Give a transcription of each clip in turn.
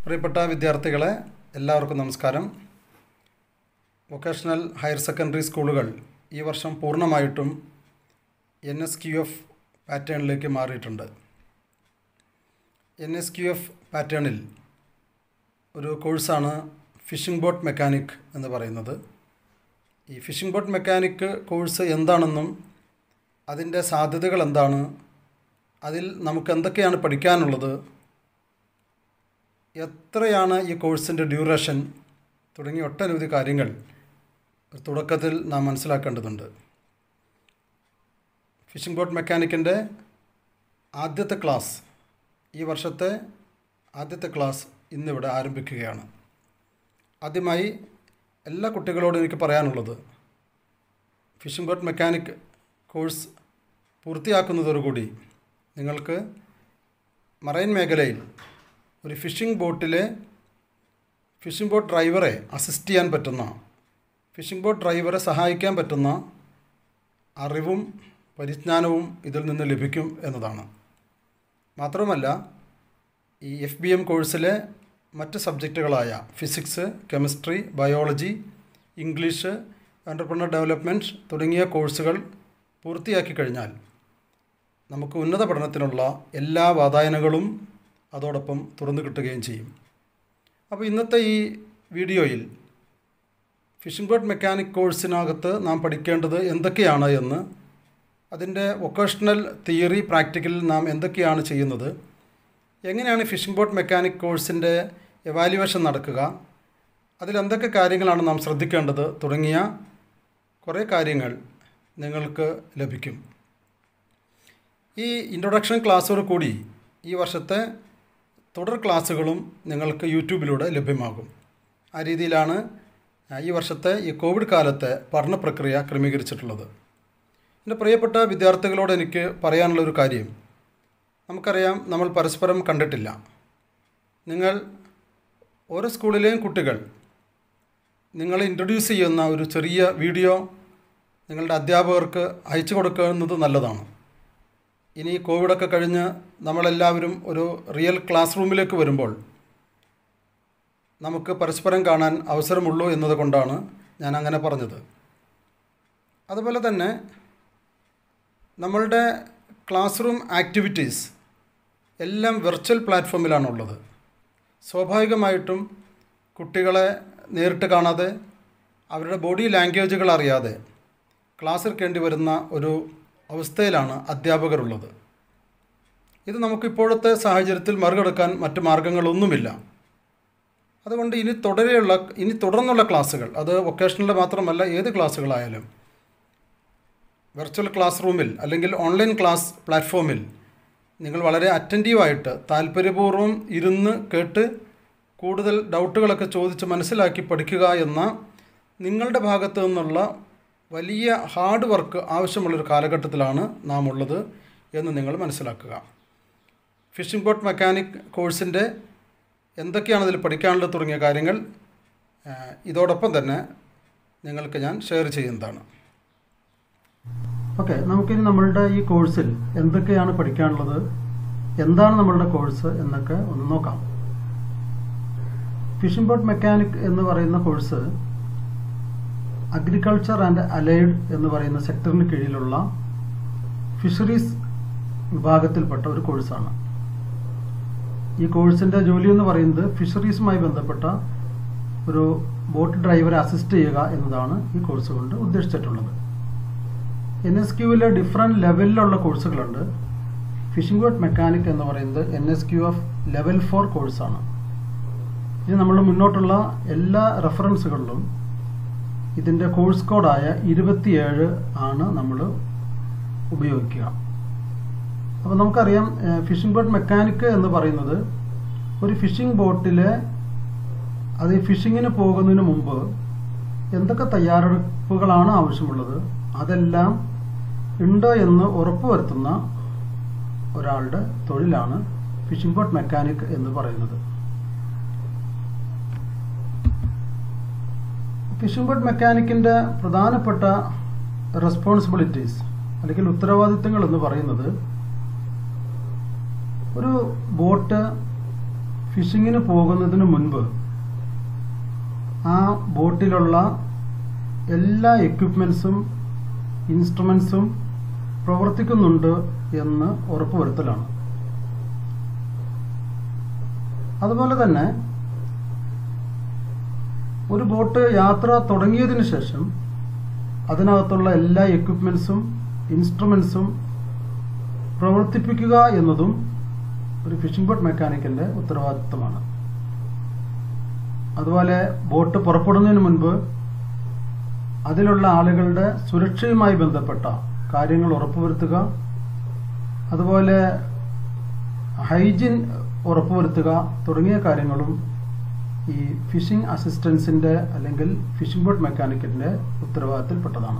പ്രിയപ്പെട്ട വിദ്യാർത്ഥികളെ എല്ലാവർക്കും നമസ്കാരം വൊക്കേഷണൽ ഹയർ സെക്കൻഡറി സ്കൂളുകൾ ഈ വർഷം പൂർണ്ണമായിട്ടും എൻ എസ് ക്യു എഫ് പാറ്റേണിലേക്ക് മാറിയിട്ടുണ്ട് എൻ എസ് ക്യു എഫ് പാറ്റേണിൽ ഒരു കോഴ്സാണ് ഫിഷിംഗ് ബോട്ട് മെക്കാനിക് എന്ന് പറയുന്നത് ഈ ഫിഷിംഗ് ബോട്ട് മെക്കാനിക് കോഴ്സ് എന്താണെന്നും അതിൻ്റെ സാധ്യതകൾ എന്താണ് അതിൽ നമുക്ക് എന്തൊക്കെയാണ് പഠിക്കാനുള്ളത് എത്രയാണ് ഈ കോഴ്സിൻ്റെ ഡ്യൂറേഷൻ തുടങ്ങിയ ഒട്ടനവധി കാര്യങ്ങൾ തുടക്കത്തിൽ നാം മനസ്സിലാക്കേണ്ടതുണ്ട് ഫിഷിംഗ് ബോട്ട് മെക്കാനിക്കിൻ്റെ ആദ്യത്തെ ക്ലാസ് ഈ വർഷത്തെ ആദ്യത്തെ ക്ലാസ് ഇന്നിവിടെ ആരംഭിക്കുകയാണ് ആദ്യമായി എല്ലാ കുട്ടികളോടും എനിക്ക് പറയാനുള്ളത് ഫിഷിംഗ് ബോട്ട് മെക്കാനിക് കോഴ്സ് പൂർത്തിയാക്കുന്നതോടുകൂടി നിങ്ങൾക്ക് മറൈൻ മേഖലയിൽ ഒരു ഫിഷിംഗ് ബോട്ടിലെ ഫിഷിംഗ് ബോട്ട് ഡ്രൈവറെ അസിസ്റ്റ് ചെയ്യാൻ പറ്റുന്ന ഫിഷിംഗ് ബോട്ട് ഡ്രൈവറെ സഹായിക്കാൻ പറ്റുന്ന അറിവും പരിജ്ഞാനവും ഇതിൽ നിന്ന് ലഭിക്കും എന്നതാണ് മാത്രമല്ല ഈ എഫ് ബി എം കോഴ്സിലെ മറ്റ് സബ്ജക്റ്റുകളായ physics chemistry biology English entrepreneur development തുടങ്ങിയ കോഴ്സുകൾ പൂർത്തിയാക്കി കഴിഞ്ഞാൽ നമുക്ക് ഉന്നത പഠനത്തിനുള്ള എല്ലാ വാതായനങ്ങളും അതോടൊപ്പം തുറന്നു കിട്ടുകയും ചെയ്യും അപ്പോൾ ഇന്നത്തെ ഈ വീഡിയോയിൽ ഫിഷിംഗ് ബോട്ട് മെക്കാനിക് കോഴ്സിനകത്ത് നാം പഠിക്കേണ്ടത് എന്തൊക്കെയാണ് എന്ന് അതിൻ്റെ വൊക്കേഷണൽ തിയറി പ്രാക്ടിക്കലിൽ നാം എന്തൊക്കെയാണ് ചെയ്യുന്നത് എങ്ങനെയാണ് ഫിഷിംഗ് ബോട്ട് മെക്കാനിക് കോഴ്സിൻ്റെ എവാലുവേഷൻ നടക്കുക അതിലെന്തൊക്കെ കാര്യങ്ങളാണ് നാം ശ്രദ്ധിക്കേണ്ടത് തുടങ്ങിയ കുറേ കാര്യങ്ങൾ നിങ്ങൾക്ക് ലഭിക്കും ഈ ഇൻട്രൊഡക്ഷൻ ക്ലാസ്സോട് കൂടി ഈ വർഷത്തെ തുടർ ക്ലാസ്സുകളും നിങ്ങൾക്ക് യൂട്യൂബിലൂടെ ലഭ്യമാകും ആ രീതിയിലാണ് ഈ വർഷത്തെ ഈ കോവിഡ് കാലത്തെ പഠന പ്രക്രിയ ക്രമീകരിച്ചിട്ടുള്ളത് എൻ്റെ പ്രിയപ്പെട്ട വിദ്യാർത്ഥികളോട് എനിക്ക് പറയാനുള്ളൊരു കാര്യം നമുക്കറിയാം നമ്മൾ പരസ്പരം കണ്ടിട്ടില്ല നിങ്ങൾ ഓരോ സ്കൂളിലെയും കുട്ടികൾ നിങ്ങളെ ഇൻട്രൊഡ്യൂസ് ചെയ്യുന്ന ഒരു ചെറിയ വീഡിയോ നിങ്ങളുടെ അധ്യാപകർക്ക് അയച്ചു കൊടുക്കുന്നത് നല്ലതാണ് ഇനി കോവിഡൊക്കെ കഴിഞ്ഞ് നമ്മളെല്ലാവരും ഒരു റിയൽ ക്ലാസ് റൂമിലേക്ക് വരുമ്പോൾ നമുക്ക് പരസ്പരം കാണാൻ അവസരമുള്ളൂ എന്നതുകൊണ്ടാണ് ഞാൻ അങ്ങനെ പറഞ്ഞത് അതുപോലെ തന്നെ നമ്മളുടെ ക്ലാസ് റൂം ആക്ടിവിറ്റീസ് എല്ലാം വെർച്വൽ പ്ലാറ്റ്ഫോമിലാണുള്ളത് സ്വാഭാവികമായിട്ടും കുട്ടികളെ നേരിട്ട് കാണാതെ അവരുടെ ബോഡി ലാംഗ്വേജുകൾ അറിയാതെ ക്ലാസ് എടുക്കേണ്ടി വരുന്ന ഒരു അവസ്ഥയിലാണ് അധ്യാപകരുള്ളത് ഇത് നമുക്കിപ്പോഴത്തെ സാഹചര്യത്തിൽ മറികടക്കാൻ മറ്റ് മാർഗങ്ങളൊന്നുമില്ല അതുകൊണ്ട് ഇനി തുടരെയുള്ള ഇനി തുടർന്നുള്ള ക്ലാസ്സുകൾ അത് വൊക്കേഷണൽ മാത്രമല്ല ഏത് ക്ലാസ്സുകളായാലും വെർച്വൽ ക്ലാസ് റൂമിൽ അല്ലെങ്കിൽ ഓൺലൈൻ ക്ലാസ് പ്ലാറ്റ്ഫോമിൽ നിങ്ങൾ വളരെ അറ്റൻറ്റീവായിട്ട് താല്പര്യപൂർവ്വം ഇരുന്ന് കേട്ട് കൂടുതൽ ഡൗട്ടുകളൊക്കെ ചോദിച്ച് മനസ്സിലാക്കി പഠിക്കുക എന്ന നിങ്ങളുടെ ഭാഗത്തു നിന്നുള്ള വലിയ ഹാർഡ് വർക്ക് ആവശ്യമുള്ളൊരു കാലഘട്ടത്തിലാണ് നാം ഉള്ളത് എന്ന് നിങ്ങൾ മനസ്സിലാക്കുക ഫിഷിംഗ് ബോട്ട് മെക്കാനിക് കോഴ്സിൻ്റെ എന്തൊക്കെയാണ് അതിൽ പഠിക്കാനുള്ളത് തുടങ്ങിയ കാര്യങ്ങൾ ഇതോടൊപ്പം തന്നെ നിങ്ങൾക്ക് ഞാൻ ഷെയർ ചെയ്യുന്നതാണ് ഓക്കെ നമുക്കിനി നമ്മളുടെ ഈ കോഴ്സിൽ എന്തൊക്കെയാണ് പഠിക്കാനുള്ളത് എന്താണ് നമ്മളുടെ കോഴ്സ് എന്നൊക്കെ ഒന്ന് നോക്കാം ഫിഷിംഗ് ബോട്ട് മെക്കാനിക് എന്ന് പറയുന്ന കോഴ്സ് അഗ്രികൾച്ചർ ആൻഡ് അലൈഡ് എന്ന് പറയുന്ന സെക്ടറിന് കീഴിലുള്ള ഫിഷറീസ് വിഭാഗത്തിൽപ്പെട്ട ഒരു കോഴ്സാണ് ഈ കോഴ്സിൻ്റെ ജോലി എന്ന് പറയുന്നത് ഫിഷറീസുമായി ബന്ധപ്പെട്ട ഒരു ബോട്ട് ഡ്രൈവറെ അസിസ്റ്റ് ചെയ്യുക എന്നതാണ് ഈ കോഴ്സ് കൊണ്ട് ഉദ്ദേശിച്ചിട്ടുള്ളത് എൻ എസ് ക്യുവിലെ ഡിഫറെൻറ്റ് ലെവലിലുള്ള കോഴ്സുകളുണ്ട് ഫിഷിംഗ് ബോട്ട് മെക്കാനിക് എന്ന് പറയുന്നത് N S Q F level four കോഴ്സാണ് ഇത് നമ്മൾ മുന്നോട്ടുള്ള എല്ലാ റെഫറൻസുകളിലും ഇതിൻ്റെ കോഴ്സ് കോഡായ ഇരുപത്തിയേഴ് ആണ് നമ്മൾ ഉപയോഗിക്കുക അപ്പോൾ നമുക്കറിയാം ഫിഷിംഗ് ബോട്ട് മെക്കാനിക്ക് എന്ന് പറയുന്നത് ഒരു ഫിഷിംഗ് ബോട്ടിലെ അത് ഫിഷിങ്ങിന് പോകുന്നതിന് മുമ്പ് എന്തൊക്കെ തയ്യാറെടുപ്പുകളാണ് ആവശ്യമുള്ളത് അതെല്ലാം ഉണ്ടോ എന്ന് ഉറപ്പുവരുത്തുന്ന ഒരാളുടെ തൊഴിലാണ് ഫിഷിംഗ് ബോട്ട് മെക്കാനിക് എന്ന് പറയുന്നത് ഫിഷിംഗ് ബോട്ട് മെക്കാനിക്കിൻ്റെ പ്രധാനപ്പെട്ട റെസ്പോൺസിബിലിറ്റീസ് അല്ലെങ്കിൽ ഉത്തരവാദിത്തങ്ങൾ എന്ന് പറയുന്നത് ഒരു ബോട്ട് ഫിഷിങ്ങിന് പോകുന്നതിന് മുൻപ് ആ ബോട്ടിലുള്ള എല്ലാ എക്വിപ്മെൻസും ഇൻസ്ട്രുമെൻസും പ്രവർത്തിക്കുന്നുണ്ട് എന്ന് ഉറപ്പുവരുത്തലാണ് അതുപോലെ തന്നെ ഒരു ബോട്ട് യാത്ര തുടങ്ങിയതിന് ശേഷം അതിനകത്തുള്ള എല്ലാ എക്വിപ്മെൻസും ഇൻസ്ട്രുമെൻസും പ്രവർത്തിപ്പിക്കുക എന്നതും ഒരു ഫിഷിംഗ് ബോട്ട് മെക്കാനിക്കിന്റെ ഉത്തരവാദിത്വമാണ് അതുപോലെ ബോട്ട് പുറപ്പെടുന്നതിന് മുൻപ് അതിലുള്ള ആളുകളുടെ സുരക്ഷയുമായി ബന്ധപ്പെട്ട കാര്യങ്ങൾ ഉറപ്പുവരുത്തുക അതുപോലെ ഹൈജീൻ ഉറപ്പുവരുത്തുക തുടങ്ങിയ കാര്യങ്ങളും ഈ ഫിഷിംഗ് അസിസ്റ്റൻസിന്റെ അല്ലെങ്കിൽ ഫിഷിംഗ് ബോട്ട് മെക്കാനിക്കിന്റെ ഉത്തരവാദിത്തത്തിൽപ്പെട്ടതാണ്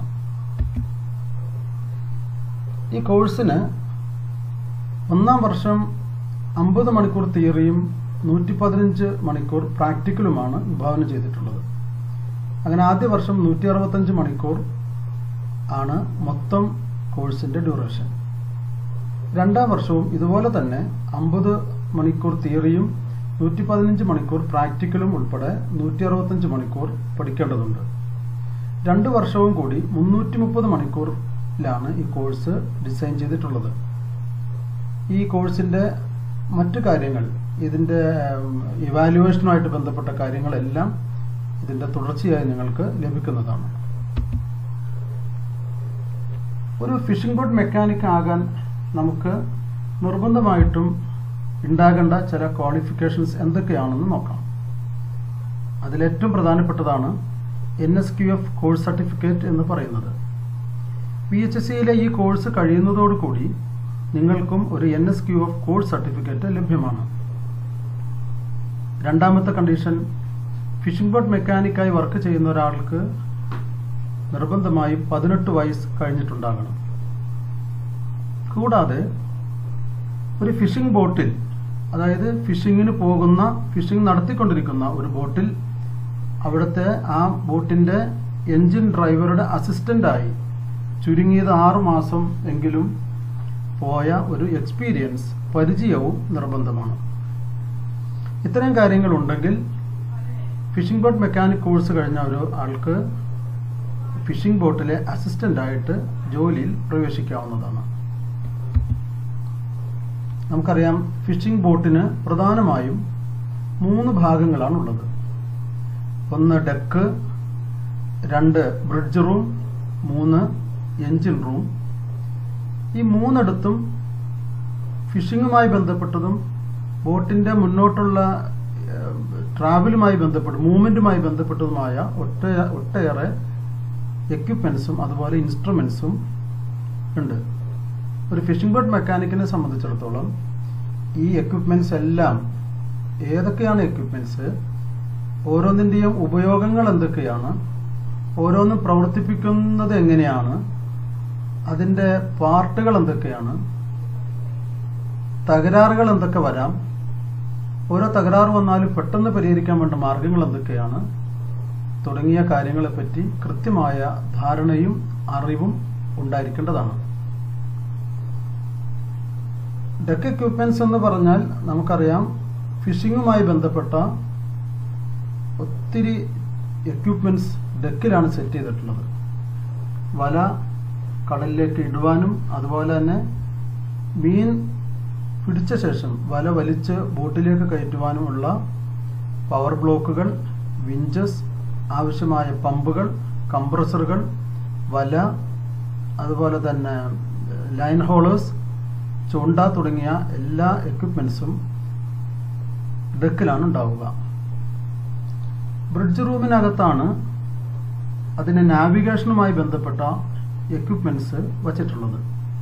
ഈ കോഴ്സിന് ഒന്നാം വർഷം അമ്പത് മണിക്കൂർ തിയറിയും നൂറ്റി പതിനഞ്ച് മണിക്കൂർ പ്രാക്ടിക്കലുമാണ് വിഭാവനം ചെയ്തിട്ടുള്ളത് അങ്ങനെ ആദ്യ വർഷം നൂറ്റി അറുപത്തഞ്ച് മണിക്കൂർ ആണ് മൊത്തം കോഴ്സിന്റെ ഡ്യൂറേഷൻ രണ്ടാം വർഷവും ഇതുപോലെ തന്നെ അമ്പത് മണിക്കൂർ തിയറിയും നൂറ്റി പതിനഞ്ച് മണിക്കൂർ പ്രാക്ടിക്കലും ഉൾപ്പെടെ നൂറ്റി അറുപത്തഞ്ച് മണിക്കൂർ പഠിക്കേണ്ടതുണ്ട് രണ്ട് വർഷവും കൂടി മുന്നൂറ്റി മുപ്പത് മണിക്കൂറിലാണ് ഈ കോഴ്സ് ഡിസൈൻ ചെയ്തിട്ടുള്ളത് ഈ കോഴ്സിന്റെ മറ്റു കാര്യങ്ങൾ ഇതിന്റെ ഇവാലുവേഷനുമായിട്ട് ബന്ധപ്പെട്ട കാര്യങ്ങളെല്ലാം ഇതിന്റെ തുടർച്ചയായി നിങ്ങൾക്ക് ലഭിക്കുന്നതാണ് ഒരു ഫിഷിംഗ് ബോട്ട് മെക്കാനിക് ആകാൻ നമുക്ക് നിർബന്ധമായിട്ടും ഉണ്ടാകേണ്ട ചില ക്വാളിഫിക്കേഷൻസ് എന്തൊക്കെയാണെന്ന് നോക്കാം അതിലേറ്റവും പ്രധാനപ്പെട്ടതാണ് N S Q F course certificate എന്ന് പറയുന്നത് പി എച്ച് എസ് സിയിലെ ഈ കോഴ്സ് കഴിയുന്നതോടുകൂടി നിങ്ങൾക്കും ഒരു N S Q F course certificate ലഭ്യമാണ് രണ്ടാമത്തെ കണ്ടീഷൻ ഫിഷിംഗ് ബോട്ട് മെക്കാനിക്കായി വർക്ക് ചെയ്യുന്ന ഒരാൾക്ക് നിർബന്ധമായും പതിനെട്ട് വയസ്സ് കഴിഞ്ഞിട്ടുണ്ടാകണം കൂടാതെ ഒരു ഫിഷിംഗ് ബോട്ടിൽ അതായത് ഫിഷിങ്ങിന് പോകുന്ന ഫിഷിംഗ് നടത്തിക്കൊണ്ടിരിക്കുന്ന ഒരു ബോട്ടിൽ അവിടുത്തെ ആ ബോട്ടിന്റെ എൻജിൻ ഡ്രൈവറുടെ അസിസ്റ്റന്റായി ചുരുങ്ങിയത് ആറു മാസം എങ്കിലും പോയ ഒരു എക്സ്പീരിയൻസ് പരിചയവും നിർബന്ധമാണ് ഇത്തരം കാര്യങ്ങൾ ഉണ്ടെങ്കിൽ ഫിഷിംഗ് ബോട്ട് മെക്കാനിക് കോഴ്സ് കഴിഞ്ഞ ഒരു ആൾക്ക് ഫിഷിംഗ് ബോട്ടിലെ അസിസ്റ്റന്റ് ആയിട്ട് ജോലിയിൽ പ്രവേശിക്കാവുന്നതാണ് നമുക്കറിയാം ഫിഷിംഗ് ബോട്ടിന് പ്രധാനമായും മൂന്ന് ഭാഗങ്ങളാണ് ഉള്ളത് ഒന്ന് ഡെക്ക് രണ്ട് ബ്രിഡ്ജ് റൂം മൂന്ന് എഞ്ചിൻ റൂം ഈ മൂന്നിടത്തും ഫിഷിങ്ങുമായി ബന്ധപ്പെട്ടതും ബോട്ടിന്റെ മുന്നോട്ടുള്ള ട്രാവലുമായി ബന്ധപ്പെട്ട് മൂവ്മെന്റുമായി ബന്ധപ്പെട്ടതുമായ ഒട്ട ഒട്ടേറെ എക്യുപ്മെന്റ്സും അതുപോലെ ഇൻസ്ട്രുമെന്റ്സും ഉണ്ട് ഒരു ഫിഷിംഗ് ബോട്ട് മെക്കാനിക്കിനെ സംബന്ധിച്ചിടത്തോളം ഈ എക്യുപ്മെന്റ്സ് എല്ലാം ഏതൊക്കെയാണ് എക്യുപ്മെന്റ്സ് ഓരോന്നിന്റെയും ഉപയോഗങ്ങൾ എന്തൊക്കെയാണ് ഓരോന്നും പ്രവർത്തിപ്പിക്കുന്നത് എങ്ങനെയാണ് അതിന്റെ പാർട്ടുകൾ എന്തൊക്കെയാണ് തകരാറുകൾ എന്തൊക്കെ വരാം ഓരോ തകരാറ് വന്നാലും പെട്ടെന്ന് പരിഹരിക്കാൻ വേണ്ട മാർഗങ്ങൾ എന്തൊക്കെയാണ് തുടങ്ങിയ കാര്യങ്ങളെപ്പറ്റി കൃത്യമായ ധാരണയും അറിവും ഉണ്ടായിരിക്കേണ്ടതാണ് ഡെക്ക് എക്യുപ്മെന്റ്സ് എന്ന് പറഞ്ഞാൽ നമുക്കറിയാം ഫിഷിങ്ങുമായി ബന്ധപ്പെട്ട ഒത്തിരി എക്യുപ്മെന്റ്സ് ഡെക്കിലാണ് സെറ്റ് ചെയ്തിട്ടുള്ളത് വല കടലിലേക്ക് ഇടുവാനും അതുപോലെ തന്നെ മീൻ പിടിച്ച ശേഷം വല വലിച്ച് ബോട്ടിലേക്ക് കയറ്റുവാനുമുള്ള പവർ ബ്ലോക്കുകൾ വിഞ്ചസ് ആവശ്യമായ പമ്പുകൾ കംപ്രസറുകൾ വല അതുപോലെ തന്നെ ലൈൻ ഹോളേഴ്സ് ചൂണ്ട തുടങ്ങിയ എല്ലാ എക്യുപ്മെന്റ്സും ഡെക്കിലാണ് ഉണ്ടാവുക ബ്രിഡ്ജ് റൂമിനകത്താണ് അതിന് നാവിഗേഷനുമായി ബന്ധപ്പെട്ട എക്യുപ്മെന്റ്സ് വച്ചിട്ടുള്ളത്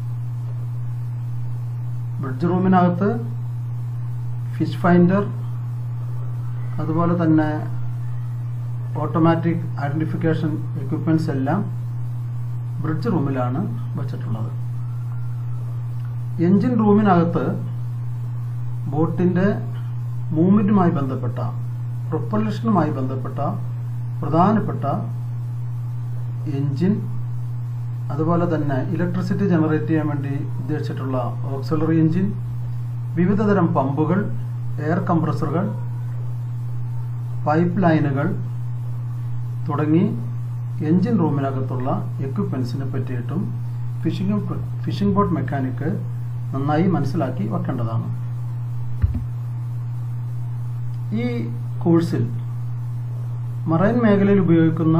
ബ്രിഡ്ജ് റൂമിനകത്ത് ഫിഷ് ഫൈൻഡർ അതുപോലെ തന്നെ ഓട്ടോമാറ്റിക് ഐഡന്റിഫിക്കേഷൻ എക്യുപ്മെന്റ്സ് എല്ലാം ബ്രിഡ്ജ് റൂമിലാണ് വച്ചിട്ടുള്ളത് എഞ്ചിൻ റൂമിനകത്ത് ബോട്ടിന്റെ മൂവ്മെന്റുമായി ബന്ധപ്പെട്ട പ്രൊപ്പൽഷനുമായി ബന്ധപ്പെട്ട പ്രധാനപ്പെട്ട എഞ്ചിൻ അതുപോലെ തന്നെ ഇലക്ട്രിസിറ്റി ജനറേറ്റ് ചെയ്യാൻ വേണ്ടി ഉദ്ദേശിച്ചിട്ടുള്ള ഓക്സിലറി എഞ്ചിൻ വിവിധതരം പമ്പുകൾ എയർ കംപ്രസറുകൾ പൈപ്പ് ലൈനുകൾ തുടങ്ങി എൻജിൻ റൂമിനകത്തുള്ള എക്യുപ്മെൻസിനെ പറ്റിയിട്ടും ഫിഷിംഗ് ഫിഷിംഗ് ബോട്ട് മെക്കാനിക്ക് നന്നായി മനസ്സിലാക്കി വെക്കേണ്ടതാണ് ഈ കോഴ്സിൽ മറൈൻ മേഖലയിൽ ഉപയോഗിക്കുന്ന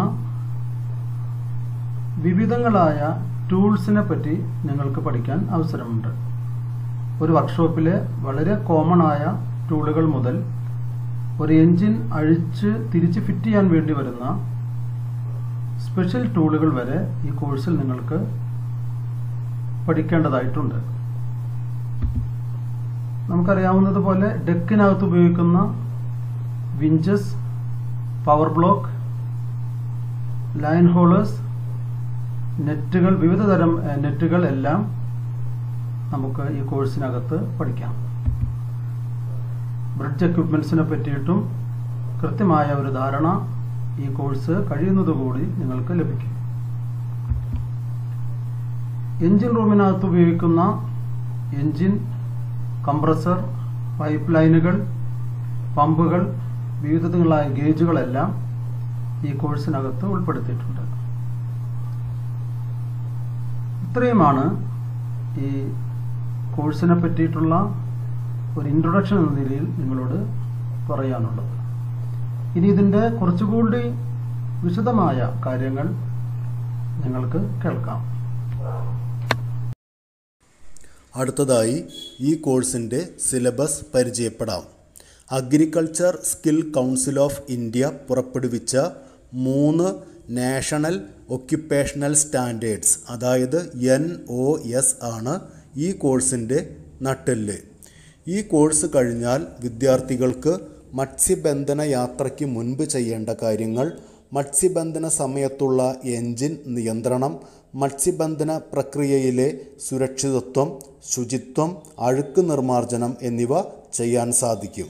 വിവിധങ്ങളായ ടൂൾസിനെ പറ്റി നിങ്ങൾക്ക് പഠിക്കാൻ അവസരമുണ്ട് ഒരു വർക്ക്ഷോപ്പിലെ വളരെ കോമൺ ആയ ടൂളുകൾ മുതൽ ഒരു എൻജിൻ അഴിച്ച് തിരിച്ച് ഫിറ്റ് ചെയ്യാൻ വേണ്ടി വരുന്ന സ്പെഷ്യൽ ടൂളുകൾ വരെ ഈ കോഴ്സിൽ നിങ്ങൾക്ക് പഠിക്കേണ്ടതായിട്ടുണ്ട് നമുക്കറിയാവുന്നതുപോലെ ഡെക്കിനകത്ത് ഉപയോഗിക്കുന്ന winches power block line haulers നെറ്റുകൾ വിവിധ തരം നെറ്റുകൾ എല്ലാം നമുക്ക് ഈ കോഴ്സിനകത്ത് പഠിക്കാം ബ്രിഡ്ജ് എക്യുപ്മെൻസിനെ പറ്റിയിട്ടും കൃത്യമായ ഒരു ധാരണ ഈ കോഴ്സ് കഴിയുന്നതുകൂടി നിങ്ങൾക്ക് ലഭിക്കും എൻജിൻ റൂമിനകത്ത് ഉപയോഗിക്കുന്ന എൻജിൻ കംപ്രസർ പൈപ്പ് ലൈനുകൾ പമ്പുകൾ വിവിധങ്ങളായ ഗേജുകളെല്ലാം ഈ കോഴ്സിനകത്ത് ഉൾപ്പെടുത്തിയിട്ടുണ്ട് ഇത്രയുമാണ് ഈ കോഴ്സിനെ പറ്റിയിട്ടുള്ള ഒരു ഇൻട്രൊഡക്ഷൻ എന്ന നിലയിൽ നിങ്ങളോട് പറയാനുള്ളത് ഇനി ഇതിൻ്റെ കുറച്ചുകൂടി വിശദമായ കാര്യങ്ങൾ നിങ്ങൾക്ക് കേൾക്കാം അടുത്തതായി ഈ കോഴ്സിൻ്റെ സിലബസ് പരിചയപ്പെടാം agriculture skill council of India പുറപ്പെടുവിച്ച മൂന്ന് നാഷണൽ ഒക്യുപ്പേഷണൽ സ്റ്റാൻഡേർഡ്സ് അതായത് എൻ ഒ എസ് ആണ് ഈ കോഴ്സിൻ്റെ നട്ടെല്ല് ഈ കോഴ്സ് കഴിഞ്ഞാൽ വിദ്യാർത്ഥികൾക്ക് മത്സ്യബന്ധന യാത്രയ്ക്ക് മുൻപ് ചെയ്യേണ്ട കാര്യങ്ങൾ മത്സ്യബന്ധന സമയത്തുള്ള എൻജിൻ നിയന്ത്രണം മത്സ്യബന്ധന പ്രക്രിയയിലെ സുരക്ഷിതത്വം ശുചിത്വം അഴുക്ക് നിർമ്മാർജ്ജനം എന്നിവ ചെയ്യാൻ സാധിക്കും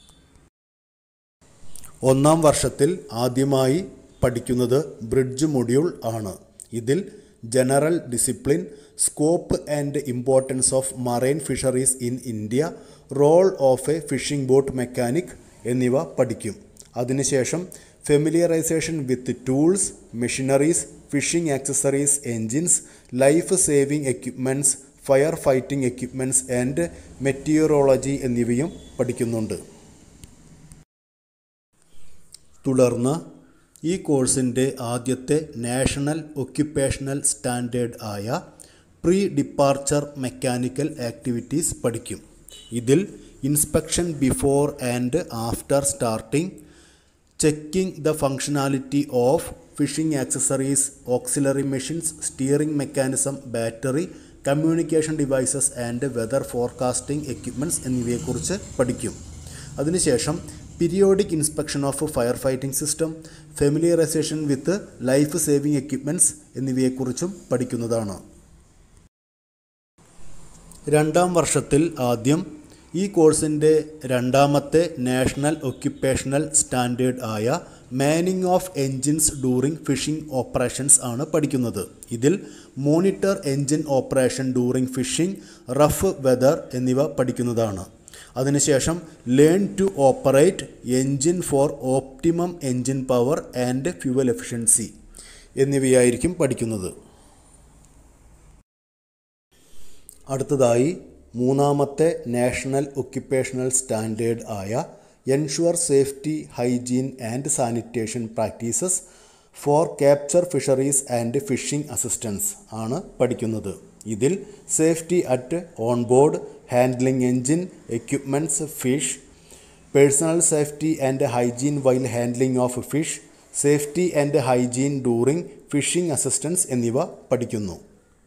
ഒന്നാം വർഷത്തിൽ ആദ്യമായി പഠിക്കുന്നത് ബ്രിഡ്ജ് മൊഡ്യൂൾ ആണ് ഇതിൽ general discipline scope and importance of marine fisheries in India role of a fishing boat mechanic എന്നിവ പഠിക്കും അതിനുശേഷം familiarisation with tools machineries fishing accessories engines life saving equipments fire fighting equipments and meteorology എന്നിവയും പഠിക്കുന്നുണ്ട് തുടർന്ന് ഈ കോഴ്സിൻ്റെ ആദ്യത്തെ national occupational standard ആയ പ്രീ ഡിപ്പാർച്ചർ മെക്കാനിക്കൽ ആക്ടിവിറ്റീസ് പഠിക്കും ഇതിൽ inspection before and after starting checking the functionality of fishing accessories auxiliary machines steering mechanism battery communication devices and weather forecasting equipments എന്നിവയെക്കുറിച്ച് പഠിക്കും അതിനുശേഷം periodic inspection of fire fighting system familiarisation with life saving equipments എന്നിവയെക്കുറിച്ചും പഠിക്കുന്നതാണ് രണ്ടാം വർഷത്തിൽ ആദ്യം ഈ കോഴ്സിൻ്റെ രണ്ടാമത്തെ നാഷണൽ ഒക്യുപ്പേഷണൽ സ്റ്റാൻഡേർഡ് ആയ manning of engines during fishing operations ആണ് പഠിക്കുന്നത് ഇതിൽ monitor engine operation during fishing rough weather എന്നിവ പഠിക്കുന്നതാണ് അതിനുശേഷം learn to operate engine for optimum engine power and fuel efficiency എന്നിവയായിരിക്കും പഠിക്കുന്നത് അടുത്തതായി മൂന്നാമത്തെ നാഷണൽ ഒക്യുപ്പേഷണൽ സ്റ്റാൻഡേർഡ് ആയ ensure safety hygiene and sanitation practices for capture fisheries and fishing assistance ആണ് പഠിക്കുന്നത് ഇതിൽ safety at on board handling engine equipments fish personal safety and hygiene while handling of fish safety and hygiene during fishing assistance എന്നിവ പഠിക്കുന്നു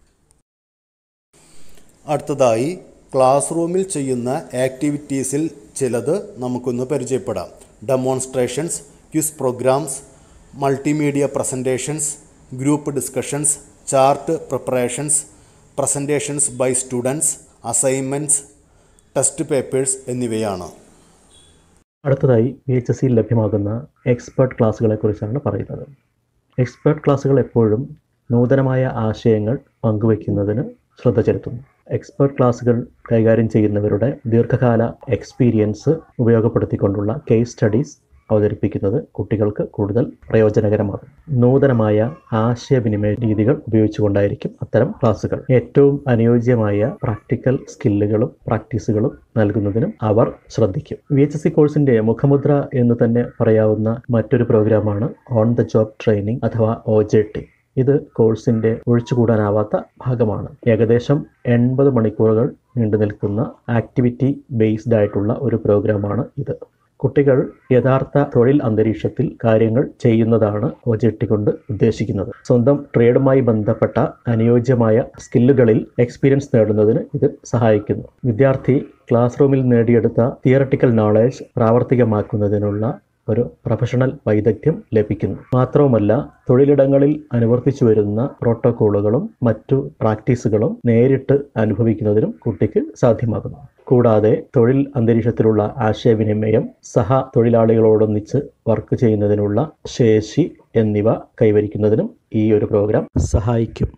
അടുത്തതായി class റൂമിൽ ചെയ്യുന്ന ആക്ടിവിറ്റീസിൽ ചിലത് നമുക്കൊന്ന് പരിചയപ്പെടാം demonstrations quiz programmes multimedia presentations group discussions chart preparations presentations by students assignments test papers എന്നിവയാണ് അടുത്തതായി വി എച്ച് എസ് സിയിൽ ലഭ്യമാകുന്ന എക്സ്പേർട്ട് ക്ലാസ്സുകളെക്കുറിച്ചാണ് പറയുന്നത് എക്സ്പേർട്ട് ക്ലാസ്സുകൾ എപ്പോഴും നൂതനമായ ആശയങ്ങൾ പങ്കുവയ്ക്കുന്നതിന് ശ്രദ്ധ ചെലുത്തുന്നു എക്സ്പേർട്ട് ക്ലാസ്സുകൾ കൈകാര്യം ചെയ്യുന്നവരുടെ ദീർഘകാല എക്സ്പീരിയൻസ് ഉപയോഗപ്പെടുത്തിക്കൊണ്ടുള്ള കേസ് സ്റ്റഡീസ് അവതരിപ്പിക്കുന്നത് കുട്ടികൾക്ക് കൂടുതൽ പ്രയോജനകരമാകും നൂതനമായ ആശയവിനിമയ രീതികൾ ഉപയോഗിച്ചുകൊണ്ടായിരിക്കും അത്തരം ക്ലാസ്സുകൾ ഏറ്റവും അനുയോജ്യമായ പ്രാക്ടിക്കൽ സ്കില്ലുകളും പ്രാക്ടീസുകളും നൽകുന്നതിനും അവർ ശ്രദ്ധിക്കും വി എച്ച് എസ് സി കോഴ്സിന്റെ മുഖമുദ്ര എന്ന് തന്നെ പറയാവുന്ന മറ്റൊരു പ്രോഗ്രാമാണ് ഓൺ ദ ജോബ് ട്രെയിനിങ് അഥവാ ഒ ജെ ടി ഇത് കോഴ്സിന്റെ ഒഴിച്ചുകൂടാനാവാത്ത ഭാഗമാണ് ഏകദേശം എൺപത് മണിക്കൂറുകൾ നീണ്ടു നിൽക്കുന്ന ആക്ടിവിറ്റി ബേസ്ഡ് ആയിട്ടുള്ള ഒരു പ്രോഗ്രാമാണ് ഇത് കുട്ടികൾ യഥാർത്ഥ തൊഴിൽ അന്തരീക്ഷത്തിൽ കാര്യങ്ങൾ ചെയ്യുന്നതാണ് ഒ ജെ ടി കൊണ്ട് ഉദ്ദേശിക്കുന്നത് സ്വന്തം ട്രേഡുമായി ബന്ധപ്പെട്ട അനുയോജ്യമായ സ്കില്ലുകളിൽ എക്സ്പീരിയൻസ് നേടുന്നതിന് ഇത് സഹായിക്കുന്നു വിദ്യാർത്ഥി ക്ലാസ് റൂമിൽ നേടിയെടുത്ത തിയറട്ടിക്കൽ നോളേജ് പ്രാവർത്തികമാക്കുന്നതിനുള്ള ഒരു പ്രൊഫഷണൽ വൈദഗ്ധ്യം ലഭിക്കുന്നു മാത്രവുമല്ല തൊഴിലിടങ്ങളിൽ അനുവർത്തിച്ചു വരുന്ന പ്രോട്ടോക്കോളുകളും മറ്റു പ്രാക്ടീസുകളും നേരിട്ട് അനുഭവിക്കുന്നതിനും കുട്ടിക്ക് സാധ്യമാകുന്നു കൂടാതെ തൊഴിൽ അന്തരീക്ഷത്തിലുള്ള ആശയവിനിമയം സഹ തൊഴിലാളികളോടൊന്നിച്ച് വർക്ക് ചെയ്യുന്നതിനുള്ള ശേഷി എന്നിവ കൈവരിക്കുന്നതിനും ഈ ഒരു പ്രോഗ്രാം സഹായിക്കും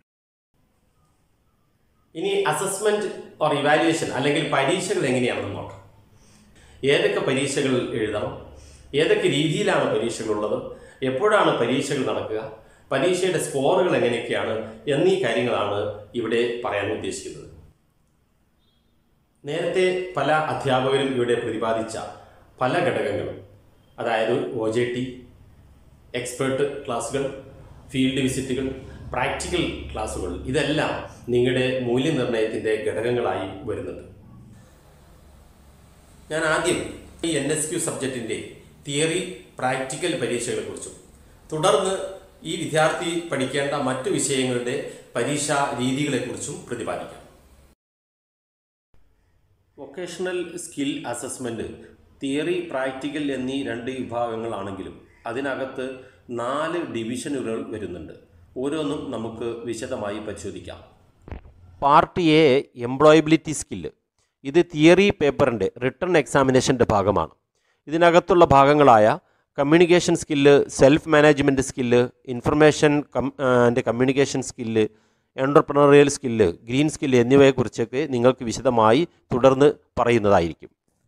ഇനി അസസ്മെന്റ് ഓർ ഇവാലുവേഷൻ അല്ലെങ്കിൽ പരീക്ഷകൾ എങ്ങനെയാണെന്ന് നോക്കാം ഏതൊക്കെ പരീക്ഷകൾ എഴുതണം ഏതൊക്കെ രീതിയിലാണ് പരീക്ഷകളുള്ളത് എപ്പോഴാണ് പരീക്ഷകൾ നടക്കുക പരീക്ഷയുടെ സ്കോറുകൾ എങ്ങനെയൊക്കെയാണ് എന്നീ കാര്യങ്ങളാണ് ഇവിടെ പറയാൻ ഉദ്ദേശിക്കുന്നത് നേരത്തെ പല അധ്യാപകരും ഇവിടെ പ്രതിപാദിച്ച പല ഘടകങ്ങളും അതായത് ഒ ജെ ടി എക്സ്പേർട്ട് ക്ലാസ്സുകൾ ഫീൽഡ് വിസിറ്റുകൾ പ്രാക്ടിക്കൽ ക്ലാസ്സുകൾ ഇതെല്ലാം നിങ്ങളുടെ മൂല്യനിർണ്ണയത്തിൻ്റെ ഘടകങ്ങളായി വരുന്നുണ്ട് ഞാൻ ആദ്യം ഈ എൻ എസ് ക്യു സബ്ജക്റ്റിൻ്റെ തിയറി പ്രാക്ടിക്കൽ പരീക്ഷകളെക്കുറിച്ചും തുടർന്ന് ഈ വിദ്യാർത്ഥി പഠിക്കേണ്ട മറ്റു വിഷയങ്ങളുടെ പരീക്ഷാ രീതികളെക്കുറിച്ചും പ്രതിപാദിക്കാം vocational skill assessment theory practical എന്നീ രണ്ട് വിഭാഗങ്ങളാണെങ്കിലും അതിനകത്ത് നാല് ഡിവിഷനുകൾ വരുന്നുണ്ട് ഓരോന്നും നമുക്ക് വിശദമായി പരിശോധിക്കാം പാർട്ട് എ എംപ്ലോയബിലിറ്റി സ്കില്ല് ഇത് തിയറി പേപ്പറിൻ്റെ റിട്ടേൺ എക്സാമിനേഷൻ്റെ ഭാഗമാണ് ഇതിനകത്തുള്ള ഭാഗങ്ങളായ communication skill self management skill information cum and communication skill entrepreneurial skill green skill എന്നിവയെക്കുറിച്ചൊക്കെ നിങ്ങൾക്ക് വിശദമായി തുടർന്ന് പറയുന്നതായിരിക്കും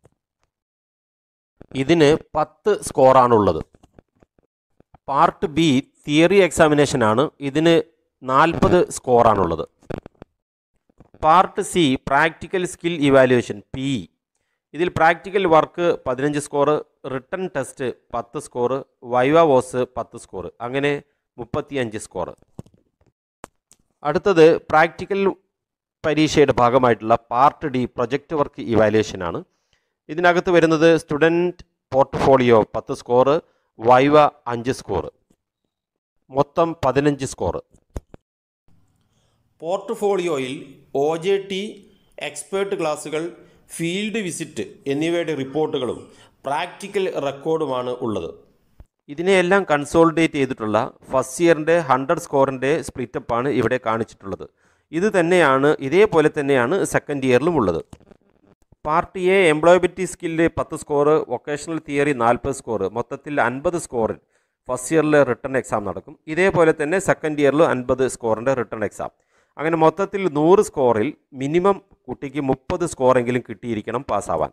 ഇതിന് പത്ത് സ്കോറാണുള്ളത് പാർട്ട് ബി തിയറി എക്സാമിനേഷനാണ് ഇതിന് നാൽപ്പത് സ്കോറാണുള്ളത് part C practical skill evaluation P ഇതിൽ പ്രാക്ടിക്കൽ വർക്ക് പതിനഞ്ച് സ്കോറ് റിട്ടൺ ടെസ്റ്റ് പത്ത് സ്കോറ് വൈവ വോസ് പത്ത് സ്കോറ് അങ്ങനെ മുപ്പത്തിയഞ്ച് സ്കോറ് അടുത്തത് പ്രാക്ടിക്കൽ പരീക്ഷയുടെ ഭാഗമായിട്ടുള്ള പാർട്ട് ഡി പ്രൊജക്റ്റ് വർക്ക് ഇവാലുവേഷനാണ് ഇതിനകത്ത് വരുന്നത് സ്റ്റുഡൻറ്റ് പോർട്ട്ഫോളിയോ പത്ത് സ്കോറ് വൈവ അഞ്ച് സ്കോറ് മൊത്തം പതിനഞ്ച് സ്കോറ് പോർട്ട്ഫോളിയോയിൽ ഒ ജെ ടി എക്സ്പേർട്ട് ക്ലാസുകൾ ഫീൽഡ് വിസിറ്റ് എന്നിവയുടെ റിപ്പോർട്ടുകളും പ്രാക്ടിക്കൽ റെക്കോർഡുമാണ് ഉള്ളത് ഇതിനെയെല്ലാം കൺസോളിഡേറ്റ് ചെയ്തിട്ടുള്ള ഫസ്റ്റ് ഇയറിൻ്റെ ഹൺഡ്രഡ് സ്കോറിൻ്റെ സ്പ്ലിറ്റപ്പാണ് ഇവിടെ കാണിച്ചിട്ടുള്ളത് ഇത് തന്നെയാണ് ഇതേപോലെ തന്നെയാണ് സെക്കൻഡ് ഇയറിലും ഉള്ളത് പാർട്ട് എ എംപ്ലോയബിലിറ്റി സ്കില്ല് പത്ത് സ്കോറ് വൊക്കേഷണൽ തിയറി നാൽപ്പത് സ്കോറ് മൊത്തത്തിൽ അൻപത് സ്കോറിൽ ഫസ്റ്റ് ഇയറിൽ റിട്ടേൺ എക്സാം നടക്കും ഇതേപോലെ തന്നെ സെക്കൻഡ് ഇയറിലും അൻപത് സ്കോറിൻ്റെ റിട്ടേൺ എക്സാം അങ്ങനെ മൊത്തത്തിൽ നൂറ് സ്കോറിൽ മിനിമം കുട്ടിക്ക് മുപ്പത് സ്കോറെങ്കിലും കിട്ടിയിരിക്കണം പാസ്സാവാൻ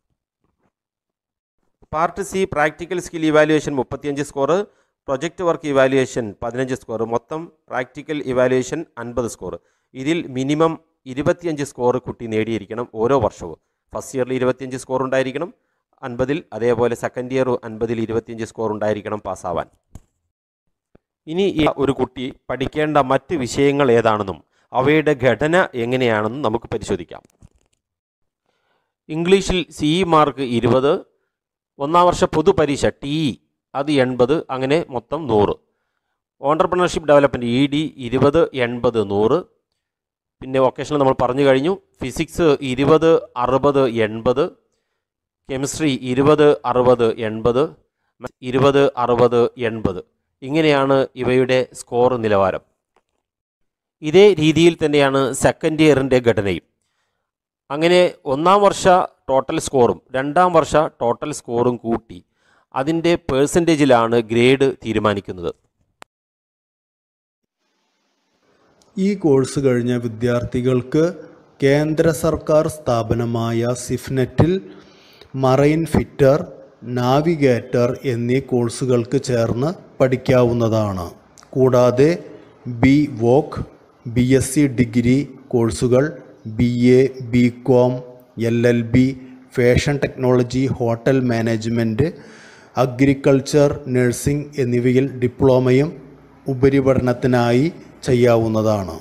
part C practical skill evaluation മുപ്പത്തിയഞ്ച് സ്കോറ് പ്രൊജക്റ്റ് വർക്ക് ഇവാലുവേഷൻ പതിനഞ്ച് സ്കോർ മൊത്തം പ്രാക്ടിക്കൽ ഇവാലുവേഷൻ അൻപത് സ്കോർ ഇതിൽ മിനിമം ഇരുപത്തിയഞ്ച് സ്കോർ കുട്ടി നേടിയിരിക്കണം ഓരോ വർഷവും ഫസ്റ്റ് ഇയറിൽ ഇരുപത്തിയഞ്ച് സ്കോർ ഉണ്ടായിരിക്കണം അൻപതിൽ അതേപോലെ സെക്കൻഡ് ഇയർ അൻപതിൽ ഇരുപത്തിയഞ്ച് സ്കോർ ഉണ്ടായിരിക്കണം പാസ്സാവാൻ ഇനി ഈ ഒരു കുട്ടി പഠിക്കേണ്ട മറ്റ് വിഷയങ്ങൾ ഏതാണെന്നും അവയുടെ ഘടന എങ്ങനെയാണെന്നും നമുക്ക് പരിശോധിക്കാം ഇംഗ്ലീഷിൽ സി മാർക്ക് ഇരുപത് ഒന്നാം വർഷ പൊതുപരീക്ഷ ടി അത് എൺപത് അങ്ങനെ മൊത്തം നൂറ് ഓണ്ടർപ്രണർഷിപ്പ് ഡെവലപ്മെൻറ്റ് ഇ ഡി ഇരുപത് എൺപത് നൂറ് പിന്നെ വൊക്കേഷണൽ നമ്മൾ പറഞ്ഞു കഴിഞ്ഞു ഫിസിക്സ് ഇരുപത് അറുപത് എൺപത് കെമിസ്ട്രി ഇരുപത് അറുപത് എൺപത് ഇരുപത് അറുപത് എൺപത് ഇങ്ങനെയാണ് ഇവയുടെ സ്കോർ നിലവാരം ഇതേ രീതിയിൽ തന്നെയാണ് സെക്കൻഡ് ഇയറിൻ്റെ ഘടനയും അങ്ങനെ ഒന്നാം വർഷ ടോട്ടൽ സ്കോറും രണ്ടാം വർഷ ടോട്ടൽ സ്കോറും കൂട്ടി അതിൻ്റെ പേഴ്സൻറ്റേജിലാണ് ഗ്രേഡ് തീരുമാനിക്കുന്നത് ഈ കോഴ്സ് കഴിഞ്ഞ വിദ്യാർത്ഥികൾക്ക് കേന്ദ്ര സർക്കാർ സ്ഥാപനമായ സിഫ്നെറ്റിൽ മറൈൻ ഫിറ്റർ നാവിഗേറ്റർ എന്നീ കോഴ്സുകൾക്ക് ചേർന്ന് പഠിക്കാവുന്നതാണ് കൂടാതെ B voc B S C degree കോഴ്സുകൾ B A B com L L B fashion technology hotel management agriculture nursing എന്നിവയിൽ ഡിപ്ലോമയും ഉപരിപഠനത്തിനായി ചെയ്യാവുന്നതാണ്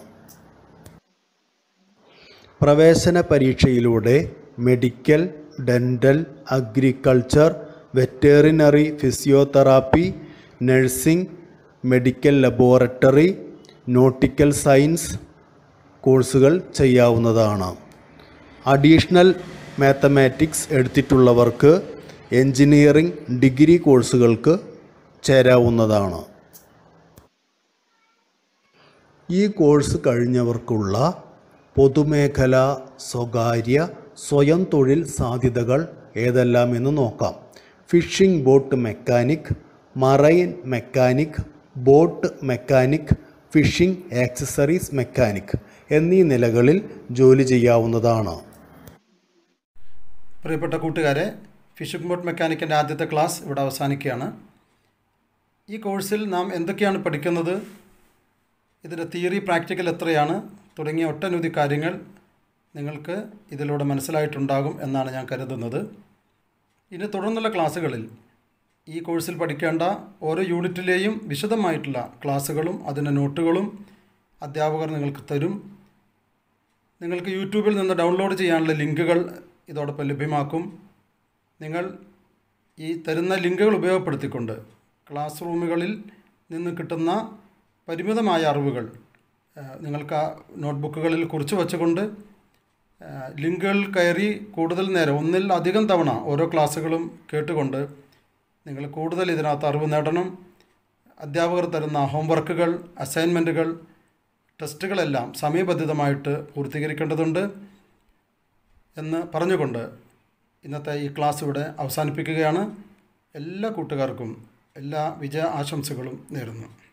പ്രവേശന പരീക്ഷയിലൂടെ medical dental agriculture veterinary physiotherapy nursing medical laboratory nautical science കോഴ്സുകൾ ചെയ്യാവുന്നതാണ് അഡീഷണൽ മാത്തമാറ്റിക്സ് എടുത്തിട്ടുള്ളവർക്ക് എഞ്ചിനീയറിംഗ് ഡിഗ്രി കോഴ്സുകൾക്ക് ചേരാവുന്നതാണ് ഈ കോഴ്സ് കഴിഞ്ഞവർക്കുള്ള പൊതുമേഖല സ്വകാര്യ സ്വയം തൊഴിൽ സാധ്യതകൾ ഏതെല്ലാം എന്ന് നോക്കാം fishing boat mechanic marine mechanic boat mechanic fishing accessories mechanic എന്നീ നിലകളിൽ ജോലി ചെയ്യാവുന്നതാണ് പ്രിയപ്പെട്ട കൂട്ടുകാരെ ഫിഷിംഗ് ബോട്ട് മെക്കാനിക്കിൻ്റെ ആദ്യത്തെ ക്ലാസ് ഇവിടെ അവസാനിക്കുകയാണ് ഈ കോഴ്സിൽ നാം എന്തൊക്കെയാണ് പഠിക്കുന്നത് ഇതിൻ്റെ തിയറി പ്രാക്ടിക്കൽ എത്രയാണ് തുടങ്ങിയ ഒട്ടനവധി കാര്യങ്ങൾ നിങ്ങൾക്ക് ഇതിലൂടെ മനസ്സിലായിട്ടുണ്ടാകും എന്നാണ് ഞാൻ കരുതുന്നത് ഇനി തുടർന്നുള്ള ക്ലാസ്സുകളിൽ ഈ കോഴ്സിൽ പഠിക്കേണ്ട ഓരോ യൂണിറ്റിലെയും വിശദമായിട്ടുള്ള ക്ലാസ്സുകളും അതിൻ്റെ നോട്ടുകളും അധ്യാപകർ നിങ്ങൾക്ക് തരും നിങ്ങൾക്ക് യൂട്യൂബിൽ നിന്ന് ഡൗൺലോഡ് ചെയ്യാനുള്ള ലിങ്കുകൾ ഇതോടൊപ്പം ലഭ്യമാക്കും നിങ്ങൾ ഈ തരുന്ന ലിങ്കുകൾ ഉപയോഗപ്പെടുത്തിക്കൊണ്ട് ക്ലാസ് റൂമുകളിൽ നിന്ന് കിട്ടുന്ന പരിമിതമായ അറിവുകൾ ആ, നിങ്ങൾക്ക് ആ നോട്ട്ബുക്കുകളിൽ കുറിച്ച് വച്ചുകൊണ്ട് ആ, ലിങ്കുകൾ കയറി കൂടുതൽ നേരം ഒന്നിൽ അധികം തവണ ഓരോ ക്ലാസ്സുകളും കേട്ടുകൊണ്ട് നിങ്ങൾ കൂടുതൽ ഇതിനകത്ത് അറിവ് നേടണം അധ്യാപകർ തരുന്ന ഹോംവർക്കുകൾ അസൈൻമെൻറ്റുകൾ ടെസ്റ്റുകളെല്ലാം സമയബന്ധിതമായിട്ട് പൂർത്തീകരിക്കേണ്ടതുണ്ട് എന്ന് പറഞ്ഞുകൊണ്ട് ഇന്നത്തെ ഈ ക്ലാസ് ഇവിടെ അവസാനിപ്പിക്കുകയാണ് എല്ലാ കൂട്ടുകാർക്കും എല്ലാ വിജയ ആശംസകളും നേരുന്നു